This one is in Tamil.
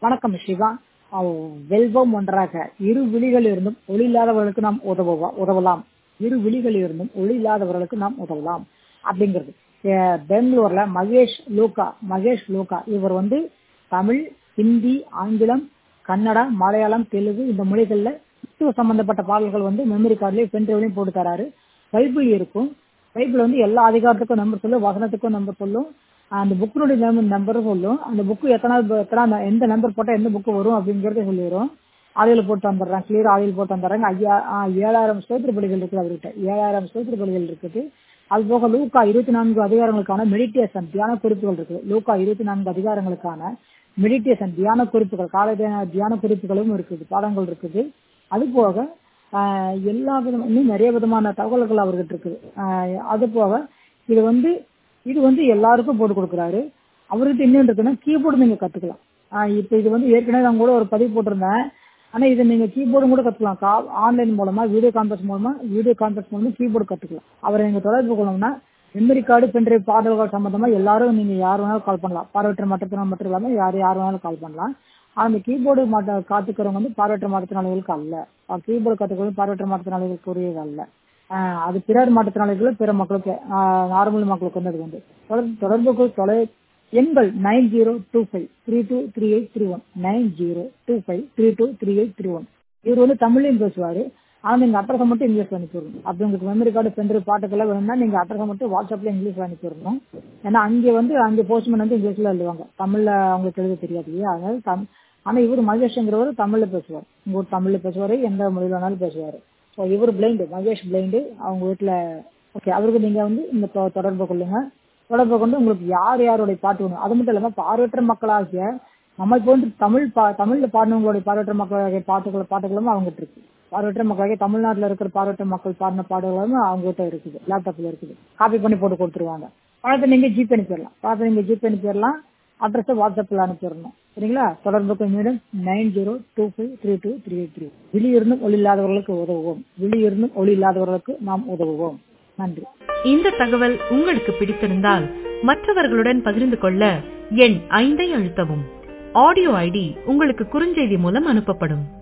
வணக்கம் சிவா அவ் வெல்வம் ஒன்றாக இரு விழிகள் இருந்தும் ஒளி இல்லாதவர்களுக்கு நாம் உதவுவா உதவலாம் இரு விழிகள் இருந்தும் ஒளி இல்லாதவர்களுக்கு நாம் உதவலாம் அப்படிங்கிறது அஹ் பெங்களூர்ல மகேஷ் லூக்கா மகேஷ் லூக்கா இவர் வந்து தமிழ் ஹிந்தி ஆங்கிலம் கன்னடா மலையாளம் தெலுங்கு இந்த மொழிகள்ல கிறிஸ்துவ சம்பந்தப்பட்ட பாடல்கள் வந்து மெமரி கார்டுலயும் பென்ட்ரைவ்லயும் போட்டு தராரு பைபிள் இருக்கும் பைபிள் வந்து எல்லா அதிகாரத்துக்கும் நம்பர் சொல்லும் வசனத்துக்கும் நம்பர் சொல்லும் அந்த புக்கினுடைய நம்பர் நம்பரும் சொல்லும் அந்த புக்கு எத்தனாவது எத்தனா எந்த நம்பர் போட்டா எந்த புக்கு வரும் அப்படிங்கறத சொல்லிடும் ஆதியில் போட்டு வந்துடுறாங்க கிளியர் ஆதியில் போட்டு வந்துடுறாங்க ஐயா ஆ, ஏழாயிரம் ஸ்தோத்திர பலிகள் இருக்குது அவர்கிட்ட ஏழாயிரம் ஸ்தோத்திர பலிகள் இருக்குது அது போக லூக்கா இருபத்தி நான்கு அதிகாரங்களுக்கான மெடிடேஷன் தியான குறிப்புகள் இருக்குது லூக்கா இருபத்தி நான்கு அதிகாரங்களுக்கான மெடிடேஷன் தியான குறிப்புகள் காலை தியான- தியான குறிப்புகளும் இருக்குது பாடங்கள் இருக்குது அது போக ஆஹ், எல்லா விதமான இன்னும் நிறைய விதமான தகவல்கள் அவர்கிட்ட இருக்குது ஆஹ், அது போக இது வந்து இது வந்து எல்லாருக்கும் போட்டு கொடுக்குறாரு அவர்கிட்ட இன்னும் இருக்குன்னா கீபோர்டு நீங்க கத்துக்கலாம் ஆஹ், இப்ப இது வந்து ஏற்கனவே நான் கூட ஒரு பதிவு போட்டிருந்தேன் ஆனா இது நீங்க கீபோர்டும் கூட கத்துக்கலாம் ஆன்லைன் மூலமா வீடியோ கான்பரன்ஸ் மூலமா வீடியோ கான்பரன்ஸ் மூலமா கீபோர்டு கத்துக்கலாம் அவரை நீங்க தொடர்பு கொள்ளணும்னா மெமரி கார்டு பென்ட்ரைவ் பாடல்கள் சம்பந்தமா எல்லாரும் நீங்க யார் வேணாலும் கால் பண்ணலாம் பார்வையற்ற மாற்றத்தினால் மட்டும் இல்லாம யார் யார் வேணாலும் கால் பண்ணலாம் ஆனா அந்த கீபோர்டு மாட்ட காத்துக்கிறவங்க வந்து பார்வையற்ற மாற்றுத்திறனாளிகளுக்கு அல்ல கீபோர்டு கத்துக்கிறது பார்வையற்ற மாற்றுத்திறனாளிகளுக்கு உரியது அல்ல ஆஹ் அது பிறர் மாற்றுத்திறனாளிகள் பிற மக்களுக்கு நார்மல் மக்களுக்கு வந்து அது வந்து தொடர்பு தொடர்புக்கு தொலை எண்கள் nine zero two five three two three eight three one nine zero two five three two three eight three one இவர் வந்து தமிழ்லையும் பேசுவாரு ஆனா நீங்க அட்ரஸை மட்டும் இங்கிலீஷ் அனுப்பிடணும் அப்படி உங்களுக்கு மெமரி கார்டு பென்று பாட்டுக்கெல்லாம் வேணும்னா நீங்க அட்ரஸை மட்டும் வாட்ஸ்அப்ல இங்கிலீஷ்ல அனுப்பிடணும் ஏன்னா அங்கே வந்து அங்கே போஸ்ட்மேன் வந்து இங்கிலீஷ்ல எழுதுவாங்க தமிழ்ல அவங்களுக்கு எழுத தெரியாது இல்லையா அதனால தம் ஆனா இவர் மகேஷ்ங்கிறவர் தமிழ்ல பேசுவார் உங்க ஊர் தமிழ்ல பேசுவாரு எந்த மொழியில வேணாலும் பேசுவாரு ஸோ இவர் பிளைண்டு மகேஷ் பிளைண்டு அவங்க வீட்டுல ஓகே அவருக்கு நீங்க வந்து இந்த தொ- தொடர்பு கொள்ளுங்க தொடர்பு கொண்டு உங்களுக்கு யார் யாருடைய பாட்டு வேணும் அது மட்டும் இல்லாம பார்வையற்ற மக்களாகிய நம்மை போன்று தமிழ் பா தமிழ்ல பாடினவங்களுடைய பார்வையற்ற மக்களாகிய பாட்டுகள் பாட்டுகளும் அவங்ககிட்ட இருக்கு பார்வையற்ற மக்களாகிய தமிழ்நாட்டுல இருக்கிற பார்வையற்ற மக்கள் பாடின பாடல்களும் அவங்ககிட்ட இருக்குது லேப்டாப்ல இருக்குது காப்பி பண்ணி போட்டு கொடுத்துருவாங்க பணத்தை நீங்க ஜிபே அனுப்பிடலாம் பணத்தை நீங்க ஜிபே அனுப்பிடலாம் அட்ரஸை வாட்ஸ்அப்ல அனுப்பிடணும் சரிங்களா தொடர்புக்கு மீண்டும் nine zero two five three two three eight three விழி இருந்தும் ஒளி இல்லாதவர்களுக்கு உதவுவோம் விழி இருந்தும் ஒளி இல்லாதவர்களுக்கு நாம் உதவுவோம் நன்றி இந்த தகவல் உங்களுக்கு பிடித்திருந்தால் மற்றவர்களுடன் பகிர்ந்து கொள்ள எண் ஐந்தை அழுத்தவும் ஆடியோ ஐடி உங்களுக்கு குறுஞ்செய்தி மூலம் அனுப்பப்படும்